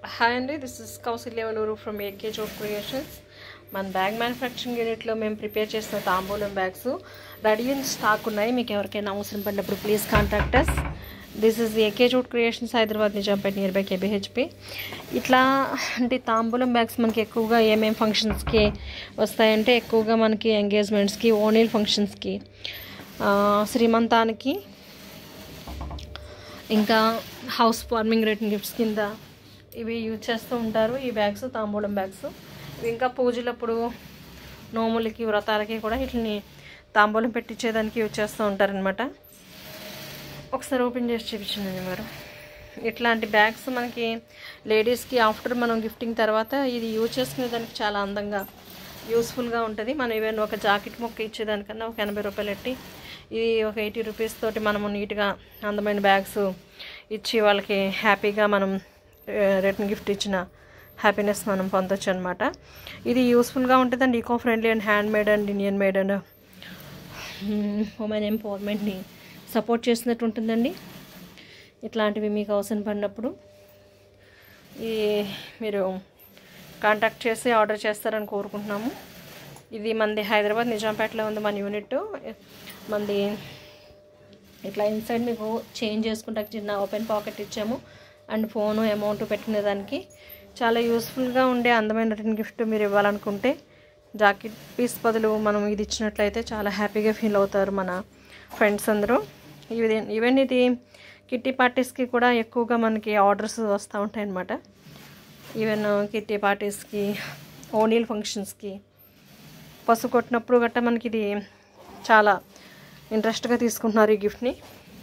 Hi అండి this is Kaushalya Valuru from AK Jot Creations మన bag manufacturing యూనిట్లో మేము ప్రిపేర్ చేసిన తాంబూలం బ్యాగ్స్ రెడీ ఇన్ స్టాక్ ఉన్నాయి మీకు ఎవరికైనా అవసరం పడినప్పుడు please contact us this is AK Jot Creations Hyderabad Nizampet near by KBHP ఇట్లా అంటే తాంబూలం బ్యాగ్స్ మనకి ఎక్కువగా ఏమేమి ఫంక్షన్స్కి వస్తాయంటే ఎక్కువగా మనకి ఎంగేజ్మెంట్స్కి ఓనీల్ ఫంక్షన్స్కి శ్రీమంతానికి ఇంకా హౌస్ వార్మింగ్ రిటర్న్ గిఫ్ట్స్ కింద ఇవి యూజ్ చేస్తూ ఉంటారు ఈ బ్యాగ్స్ తాంబూలం బ్యాగ్స్ ఇవి ఇంకా పూజలప్పుడు నోములకి వ్రతాలకి కూడా వీటిని తాంబూలం పెట్టించేదానికి యూజ్ చేస్తూ ఉంటారనమాట ఒకసారి ఓపెన్ చేసి చూపించండి మీరు ఇట్లాంటి బ్యాగ్స్ మనకి లేడీస్కి ఆఫ్టర్ మనం గిఫ్టింగ్ తర్వాత ఇది యూజ్ చేసుకునేదానికి చాలా అందంగా యూస్ఫుల్గా ఉంటుంది మనం ఈవెన్ ఒక జాకెట్ మొక్క ఇచ్చేదానికన్నా ఒక ఎనభై రూపాయలు పెట్టి ఇది ఒక ఎయిటీ రూపీస్ తోటి మనము నీట్గా అందమైన బ్యాగ్స్ ఇచ్చి వాళ్ళకి హ్యాపీగా మనం రిటర్న్ గిఫ్ట్ ఇచ్చిన హ్యాపీనెస్ మనం పొందొచ్చు అనమాట ఇది యూస్ఫుల్గా ఉంటుందండి eco friendly and hand made and Indian made and women ఎంపవర్మెంట్ని సపోర్ట్ చేసినట్టు ఉంటుందండి ఇట్లాంటివి మీకు అవసరం పడినప్పుడు ఈ మీరు కాంటాక్ట్ చేసి ఆర్డర్ చేస్తారని కోరుకుంటున్నాము ఇది మనది హైదరాబాద్ నిజాంపేటలో ఉంది మన యూనిట్ మనది ఇట్లా ఇన్సైడ్ మీకు చేంజ్ చేసుకుంటే చిన్న ఓపెన్ పాకెట్ ఇచ్చాము అండ్ ఫోను అమౌంట్ పెట్టుకునే దానికి చాలా యూస్ఫుల్గా ఉండే అందమైన రిటర్న్ గిఫ్ట్ మీరు ఇవ్వాలనుకుంటే జాకెట్ పీస్ బదులు మనం ఇది ఇచ్చినట్లయితే చాలా హ్యాపీగా ఫీల్ అవుతారు మన ఫ్రెండ్స్ అందరూ ఇది ఈవెన్ ఇది కిట్టి పార్టీస్కి కూడా ఎక్కువగా మనకి ఆర్డర్స్ వస్తూ ఉంటాయి అన్నమాట ఈవెన్ కిట్టి పార్టీస్కి ఓనీల్ ఫంక్షన్స్కి పసుపు కొట్టినప్పుడు గట్ట మనకి ఇది చాలా ఇంట్రెస్ట్గా తీసుకుంటున్నారు ఈ గిఫ్ట్ని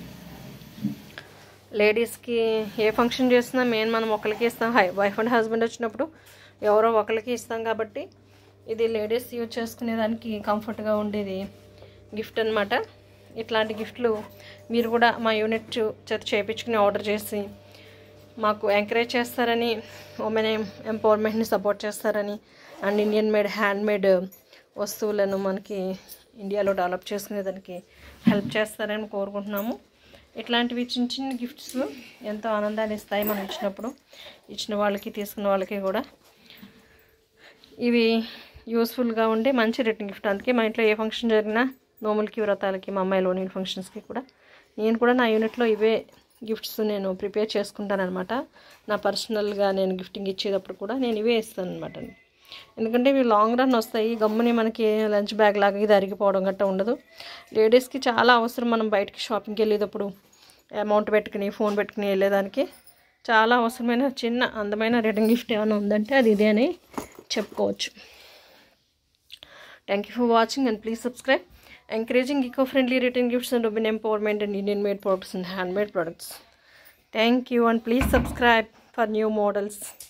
లేడీస్కి ఏ ఫంక్షన్ చేసినా మెయిన్ మనం ఒకరికి ఇస్తాం హై వైఫ్ అండ్ హస్బెండ్ వచ్చినప్పుడు ఎవరో ఒకరికి ఇస్తాం కాబట్టి ఇది లేడీస్ యూజ్ చేసుకునేదానికి కంఫర్ట్గా ఉండేది గిఫ్ట్ అనమాట ఇట్లాంటి గిఫ్ట్లు మీరు కూడా మా యూనిట్ చేత చేయించుకుని ఆర్డర్ చేసి మాకు ఎంకరేజ్ చేస్తారని ఉమెన్ ఎంపవర్మెంట్ని సపోర్ట్ చేస్తారని and Indian made hand made వస్తువులను మనకి ఇండియాలో డెవలప్ చేసుకునేదానికి హెల్ప్ చేస్తారని కోరుకుంటున్నాము ఇట్లాంటివి చిన్న చిన్న గిఫ్ట్స్ ఎంతో ఆనందాన్ని ఇస్తాయి మనం ఇచ్చినప్పుడు ఇచ్చిన వాళ్ళకి తీసుకున్న వాళ్ళకి కూడా ఇవి యూస్ఫుల్గా ఉండి మంచి రిటర్న్ గిఫ్ట్ అందుకే మా ఇంట్లో ఏ ఫంక్షన్ జరిగినా నోములకి వ్రతాలకి మా అమ్మాయి లోని ఫంక్షన్స్కి కూడా నేను కూడా నా యూనిట్లో ఇవే గిఫ్ట్స్ నేను ప్రిపేర్ చేసుకుంటాను అనమాట నా పర్సనల్గా నేను గిఫ్టింగ్ ఇచ్చేటప్పుడు కూడా నేను ఇవే ఇస్తాను అనమాట ఎందుకంటే ఇవి లాంగ్ రన్ వస్తాయి గమ్ముని మనకి లంచ్ బ్యాగ్ లాగా ఇది అరిగిపోవడం గట్రా ఉండదు లేడీస్కి చాలా అవసరం మనం బయటికి షాపింగ్కి వెళ్ళేటప్పుడు అమౌంట్ పెట్టుకుని ఫోన్ పెట్టుకుని వెళ్ళేదానికి చాలా అవసరమైన చిన్న అందమైన రిటర్న్ గిఫ్ట్ ఏమైనా ఉందంటే అది ఇదే అని చెప్పుకోవచ్చు thank you for watching and please subscribe encouraging eco-friendly return gifts and women empowerment and Indian made products and handmade products. Thank you and please subscribe for new models.